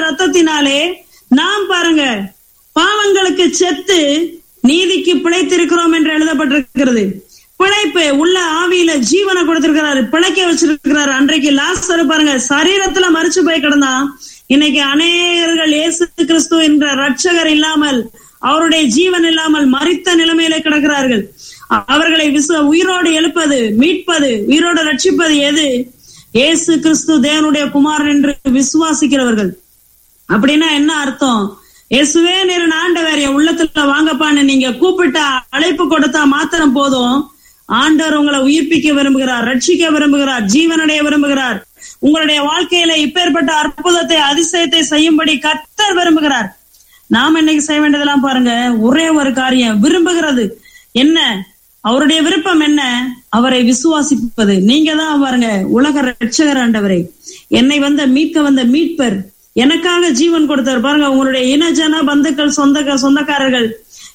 ரத்தத்தினாலே நாம் பாருங்க பாவங்களுக்கு செத்து நீதிக்கு பிழைத்திருக்கிறோம் என்று எழுதப்பட்டிருக்கிறது பிழைப்பு உள்ள ஆவியில ஜீவனை கொடுத்திருக்கிறாரு பிழைக்க வச்சிருக்கிறாரு அன்றைக்கு லாஸ்டர் பாருங்க சரீரத்துல மறிச்சு போய் கிடந்தான் இன்னைக்கு அநேகர்கள் இயேசு கிறிஸ்து என்ற ரட்சகர் இல்லாமல் அவருடைய ஜீவன் இல்லாமல் மறித்த நிலைமையில கிடக்கிறார்கள் அவர்களை விசு உயிரோடு எழுப்பது மீட்பது உயிரோடு ரட்சிப்பது எது இயேசு கிறிஸ்து தேவனுடைய குமாரன் என்று விசுவாசிக்கிறவர்கள் அப்படின்னா என்ன அர்த்தம் இயேசுவே நேரு ஆண்டவர் என் உள்ளத்துல வாங்கப்பான்னு நீங்க கூப்பிட்ட அழைப்பு கொடுத்தா மாத்திரம் போதும் ஆண்டவர் உங்களை உயிர்ப்பிக்க விரும்புகிறார் ரட்சிக்க விரும்புகிறார் ஜீவனடைய விரும்புகிறார் உங்களுடைய வாழ்க்கையில இப்பேற்பட்ட அற்புதத்தை அதிசயத்தை செய்யும்படி கர்த்தர் விரும்புகிறார் நாம் இன்னைக்கு செய்ய வேண்டியதெல்லாம் பாருங்க ஒரே ஒரு காரியம் விரும்புகிறது என்ன அவருடைய விருப்பம் என்ன அவரை விசுவாசிப்பது நீங்க தான் பாருங்க உலக ரட்சகர் ஆண்டவரை என்னை வந்த மீட்க வந்த மீட்பர் எனக்காக ஜீவன் கொடுத்தார் பாருங்க உங்களுடைய இனஜன பந்துக்கள் சொந்த சொந்தக்காரர்கள்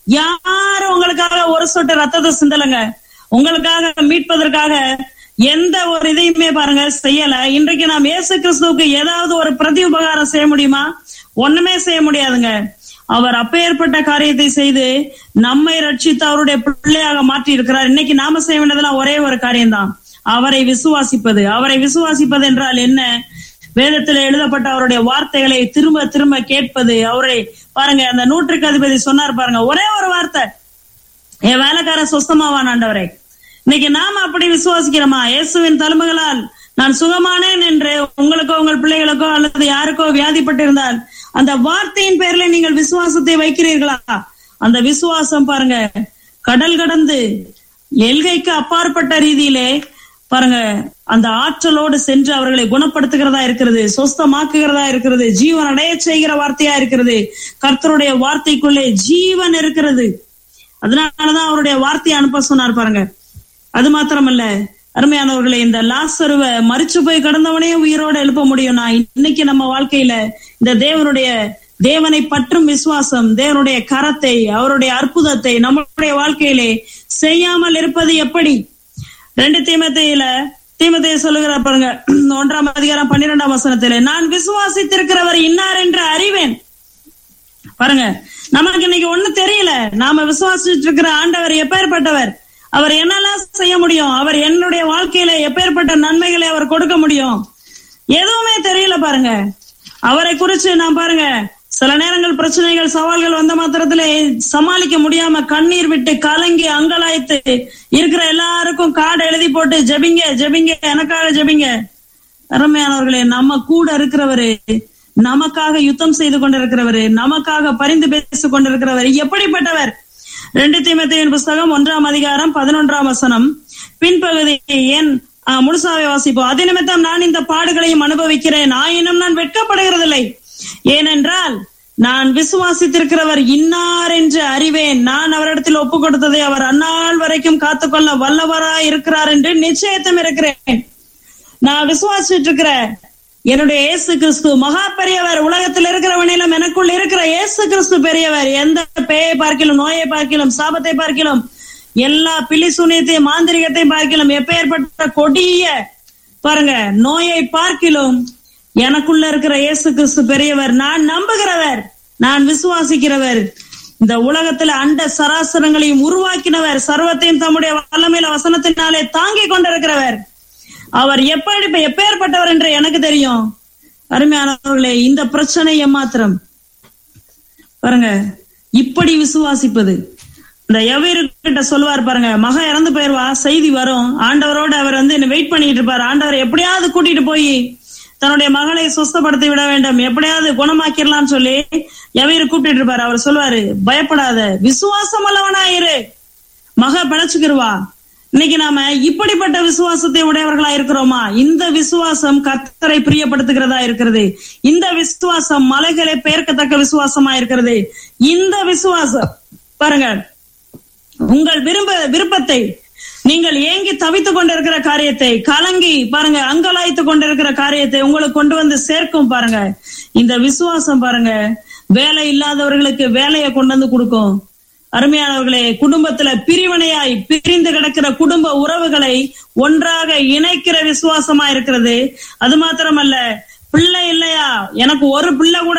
யாரும் உங்களுக்காக ஒரு சொட்டு ரத்தத்தை சிந்தலைங்க உங்களுக்காக மீட்பதற்காக எந்த ஒரு இதையுமே பாருங்க செய்யல இன்றைக்கு நாம் இயேசு கிறிஸ்துவுக்கு ஏதாவது ஒரு பிரதி உபகாரம் செய்ய முடியுமா ஒண்ணுமே செய்ய முடியாதுங்க அவர் அப்பேற்பட்ட காரியத்தை செய்து நம்மை ரட்சித்து அவருடைய பிள்ளையாக மாற்றி இருக்கிறார் இன்னைக்கு நாம செய்ய வேண்டியதெல்லாம் ஒரே ஒரு காரியம்தான் அவரை விசுவாசிப்பது அவரை விசுவாசிப்பது என்றால் என்ன வேதத்தில் எழுதப்பட்ட அவருடைய வார்த்தைகளை திரும்ப திரும்ப கேட்பது அவரை பாருங்க அந்த நூற்றுக்கு அதிபதி சொன்னார் பாருங்க ஒரே ஒரு வார்த்தை என் வேலைக்கார சொஸ்தமாவான் ஆண்டவரை இன்னைக்கு நாம அப்படி விசுவாசிக்கிறோமா இயேசுவின் தலைமைகளால் நான் சுகமானேன் என்று உங்களுக்கோ உங்கள் பிள்ளைகளுக்கோ அல்லது யாருக்கோ வியாதிப்பட்டிருந்தால் அந்த வார்த்தையின் பேர்ல நீங்கள் விசுவாசத்தை வைக்கிறீர்களா அந்த விசுவாசம் பாருங்க கடல் கடந்து எல்கைக்கு அப்பாற்பட்ட ரீதியிலே பாருங்க அந்த ஆற்றலோடு சென்று அவர்களை குணப்படுத்துகிறதா இருக்கிறது சொஸ்தமாக்குகிறதா இருக்கிறது ஜீவன் அடைய செய்கிற வார்த்தையா இருக்கிறது கர்த்தருடைய வார்த்தைக்குள்ளே ஜீவன் இருக்கிறது அதனாலதான் அவருடைய வார்த்தையை அனுப்ப சொன்னார் பாருங்க அது மாத்திரமல்ல அருமையானவர்களை இந்த லாசருவ மறிச்சு போய் கடந்தவனே உயிரோட எழுப்ப முடியும் நான் இன்னைக்கு நம்ம வாழ்க்கையில இந்த தேவனுடைய தேவனை பற்றும் விசுவாசம் தேவனுடைய கரத்தை அவருடைய அற்புதத்தை நம்முடைய வாழ்க்கையிலே செய்யாமல் இருப்பது எப்படி ரெண்டு தீமத்தையில தீமத்தைய சொல்லுகிற பாருங்க ஒன்றாம் அதிகாரம் பன்னிரெண்டாம் வசனத்திலே நான் விசுவாசித்திருக்கிறவர் இன்னார் என்று அறிவேன் பாருங்க நமக்கு இன்னைக்கு ஒண்ணு தெரியல நாம விசுவாசிட்டு இருக்கிற ஆண்டவர் எப்பேற்பட்டவர் அவர் என்னெல்லாம் செய்ய முடியும் அவர் என்னுடைய வாழ்க்கையில எப்பேற்பட்ட நன்மைகளை அவர் கொடுக்க முடியும் எதுவுமே தெரியல பாருங்க அவரை குறிச்சு நான் பாருங்க சில நேரங்கள் பிரச்சனைகள் சவால்கள் வந்த மாத்திரத்துல சமாளிக்க முடியாம கண்ணீர் விட்டு கலங்கி அங்கலாய்த்து இருக்கிற எல்லாருக்கும் கார்டு எழுதி போட்டு ஜெபிங்க ஜெபிங்க எனக்காக ஜெபிங்க அருமையானவர்களே நம்ம கூட இருக்கிறவரு நமக்காக யுத்தம் செய்து கொண்டிருக்கிறவரு நமக்காக பரிந்து பேசிக் கொண்டிருக்கிறவர் எப்படிப்பட்டவர் ரெண்டு தீமத்தையின் புஸ்தகம் ஒன்றாம் அதிகாரம் பதினொன்றாம் வசனம் பின்பகுதி ஏன் முழுசாவை வாசிப்போம் அது நிமித்தம் நான் இந்த பாடுகளையும் அனுபவிக்கிறேன் ஆயினும் நான் வெட்கப்படுகிறதில்லை ஏனென்றால் நான் விசுவாசித்திருக்கிறவர் இன்னார் என்று அறிவேன் நான் அவரிடத்தில் ஒப்பு கொடுத்ததை அவர் அந்நாள் வரைக்கும் காத்துக்கொள்ள வல்லவராய் இருக்கிறார் என்று நிச்சயத்தம் இருக்கிறேன் நான் விசுவாசிட்டு இருக்கிற என்னுடைய இயேசு கிறிஸ்து மகா பெரியவர் உலகத்தில் இருக்கிறவனிலும் எனக்குள் இருக்கிற இயேசு கிறிஸ்து பெரியவர் எந்த பேயை பார்க்கிலும் நோயை பார்க்கிலும் சாபத்தை பார்க்கிலும் எல்லா பிலி சூனியத்தையும் மாந்திரிகத்தையும் பார்க்கிலும் எப்பேற்பட்ட கொடிய பாருங்க நோயை பார்க்கிலும் எனக்குள்ள இருக்கிற இயேசு கிறிஸ்து பெரியவர் நான் நம்புகிறவர் நான் விசுவாசிக்கிறவர் இந்த உலகத்துல அண்ட சராசரங்களையும் உருவாக்கினவர் சர்வத்தையும் தம்முடைய வல்லமையில வசனத்தினாலே தாங்கி கொண்டிருக்கிறவர் அவர் எப்படி எப்பேற்பட்டவர் என்று எனக்கு தெரியும் அருமையானவர்களே இந்த பிரச்சனை எம்மாத்திரம் பாருங்க இப்படி விசுவாசிப்பது இந்த எவருக்கிட்ட சொல்லுவார் பாருங்க மக இறந்து போயிருவா செய்தி வரும் ஆண்டவரோட அவர் வந்து என்ன வெயிட் பண்ணிட்டு இருப்பாரு ஆண்டவர் எப்படியாவது கூட்டிட்டு போய் தன்னுடைய மகளை சுஸ்தப்படுத்தி விட வேண்டும் எப்படியாவது குணமாக்கிடலாம்னு சொல்லி எவரு கூப்பிட்டு இருப்பாரு அவர் சொல்லுவாரு பயப்படாத விசுவாசம் அல்லவனாயிரு மக பிழைச்சுக்கிருவா இன்னைக்கு நாம இப்படிப்பட்ட விசுவாசத்தை உடையவர்களா இருக்கிறோமா இந்த விசுவாசம் கத்தரை பிரியப்படுத்துகிறதா இருக்கிறது இந்த விசுவாசம் மலைகளை பெயர்க்கத்தக்க விசுவாசமா இருக்கிறது இந்த விசுவாசம் பாருங்க உங்கள் விரும்ப விருப்பத்தை நீங்கள் ஏங்கி தவித்துக் கொண்டிருக்கிற காரியத்தை கலங்கி பாருங்க அங்கலாய்த்து கொண்டிருக்கிற காரியத்தை உங்களுக்கு கொண்டு வந்து சேர்க்கும் பாருங்க இந்த விசுவாசம் பாருங்க வேலை இல்லாதவர்களுக்கு வேலையை கொண்டு வந்து கொடுக்கும் அருமையானவர்களே குடும்பத்துல பிரிவினையாய் பிரிந்து கிடக்கிற குடும்ப உறவுகளை ஒன்றாக இணைக்கிற விசுவாசமா இருக்கிறது அது மாத்திரமல்ல பிள்ளை இல்லையா எனக்கு ஒரு பிள்ளை கூட